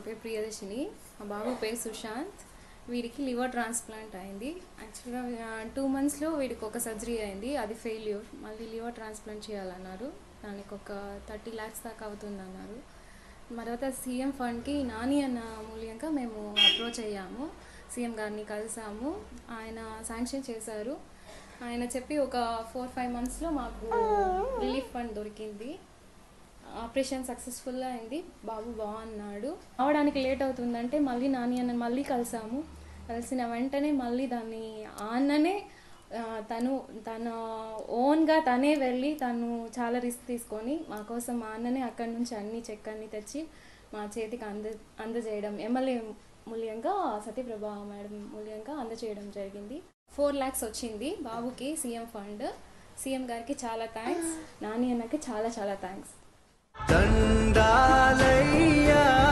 పేరు ప్రియదర్శిని మా బాబు పేరు సుశాంత్ వీడికి లివర్ ట్రాన్స్ప్లాంట్ అయింది యాక్చువల్గా టూ మంత్స్లో వీడికి ఒక సర్జరీ అయింది అది ఫెయిల్యూర్ మళ్ళీ లివర్ ట్రాన్స్ప్లాంట్ చేయాలన్నారు దానికి ఒక థర్టీ ల్యాక్స్ దాకా అవుతుంది అన్నారు తర్వాత సీఎం ఫండ్కి నాని అన్న మూల్యంగా మేము అప్రోచ్ అయ్యాము సీఎం గారిని కలిసాము ఆయన శాంక్షన్ చేశారు ఆయన చెప్పి ఒక ఫోర్ ఫైవ్ మంత్స్లో మాకు రిలీఫ్ ఫండ్ దొరికింది ఆపరేషన్ సక్సెస్ఫుల్ అయింది బాబు బాగున్నాడు అవడానికి లేట్ అవుతుందంటే మళ్ళీ నాని అన్న మళ్ళీ కలిసాము కలిసిన వెంటనే మళ్ళీ దాన్ని ఆ అన్ననే ఆ, తను తన ఓన్గా తనే వెళ్ళి తను చాలా రిస్క్ తీసుకొని మా కోసం మా అన్ననే అక్కడి నుంచి అన్ని చెక్ అన్ని తెచ్చి మా చేతికి అంద అందజేయడం ఎమ్మెల్యే మూల్యంగా సత్యప్రభ మేడం మూల్యంగా అందజేయడం జరిగింది ఫోర్ ల్యాక్స్ వచ్చింది బాబుకి సీఎం ఫండ్ సీఎం గారికి చాలా థ్యాంక్స్ నాని అన్నకి చాలా చాలా థ్యాంక్స్ దండాలయ్యా